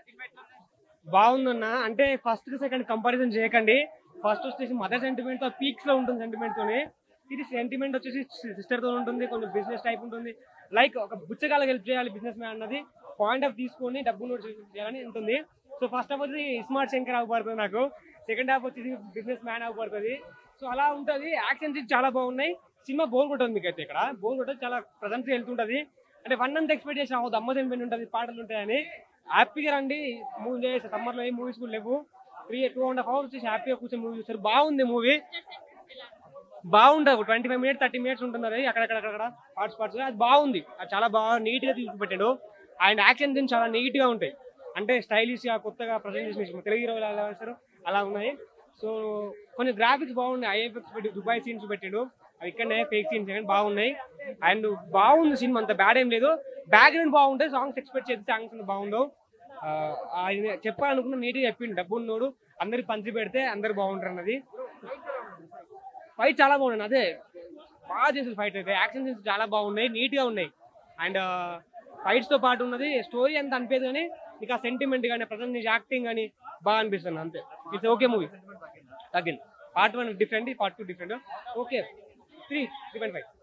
బాగుందన్న అంటే first second comparison చేయకండి ఫస్ట్ వచ్చేసి మదర్ సెంటిమెంట్ తో పీక్స్ లో ఉంటుంది సెంటిమెంట్ తోని ఇది సెంటిమెంట్ వచ్చేసి సిస్టర్ తో ఉంటుంది కొంచెం బిజినెస్ టైప్ ఉంటుంది లైక్ ఒక బుచ్చగాళ్ళకి హెల్ప్ చేయాలి బిజినెస్ మ్యాన్ అన్నది పాయింట్ ఆఫ్ తీసుకొని డబ్బు నోట్ చేయాలని ఉంటుంది సో ఫస్ట్ హాఫ్ వచ్చి స్మార్ట్ శంకర్ అవ్వబడుతుంది నాకు సెకండ్ హాఫ్ వచ్చేసి బిజినెస్ మ్యాన్ అవ్వబడుతుంది సో అలా ఉంటుంది యాక్షన్ సీన్స్ చాలా బాగున్నాయి సినిమా బోర్ కొట్టదు మీకు అయితే ఇక్కడ బోర్ కొట్టదు చాలా ప్రజెంట్ వెళ్తుంటది అంటే వన్ అంతా ఎక్స్పెక్ట్ చేసిన అవుతుంది అమ్మ సెంటిమెంట్ ఉంటుంది పాటలు ఉంటాయని హ్యాపీగా రండి మూవీ చేసి సమ్మర్లో ఏ మూవీస్ కూడా లేవు three two and half hours వచ్చేసి హ్యాపీగా కూర్చొని మూవీ చూస్తారు బాగుంది మూవీ బాగుంటుంది twenty five minutes thirty minutes ఉంటుంది అది అక్కడక్కడ పార్ట్స్ పార్ట్స్ అది బాగుంది అది చాలా బాగా నీట్ గా తీసి పెట్టాడు అండ్ యాక్షన్ సీన్స్ చాలా నీట్ గా ఉంటాయి అంటే స్టైలిష్ గా కొత్తగా ప్రజెంట్ చేసిన తెలుగు హీరోలు ఎలా వేస్తారు అలా ఉన్నాయి సో కొన్ని గ్రాఫిక్స్ బాగున్నాయి ఐఎఫ్ఎక్స్ పెట్టి దుబాయ్ సీన్స్ పెట్టాడు అవి ఇక్కడనే ఫేక్ సీన్స్ కానీ బాగున్నాయి అండ్ బాగుంది సినిమా అంత బ్యాడ్ ఏం లేదు బ్యాక్గ్రౌండ్ బాగుంటాయి సాంగ్స్ ఎక్స్పెక్ట్ చేస్తే సాంగ్స్ అంత బాగుండవు ఆ, ఆయన చెప్పాలనుకున్న నీట్గా చెప్పిండు డబ్బు ఉన్నోడు అందరికి పంచి పెడితే అందరు బాగుంటారు అన్నది ఫైట్ చాలా బాగున్నాయి అదే బాగా చేసిన ఫైట్ అయితే యాక్షన్ సీన్స్ చాలా బాగున్నాయి నీట్ గా ఉన్నాయి అండ్ ఫైట్స్ తో పాటు ఉన్నది స్టోరీ అంత అనిపేది కానీ మీకు ఆ సెంటిమెంట్ కానీ ప్రజెంట్ యాక్టింగ్ కానీ బాగా అనిపిస్తుంది అంతే ఇట్స్ ఓకే మూవీ తగ్గింది part one different part two different okay three three point five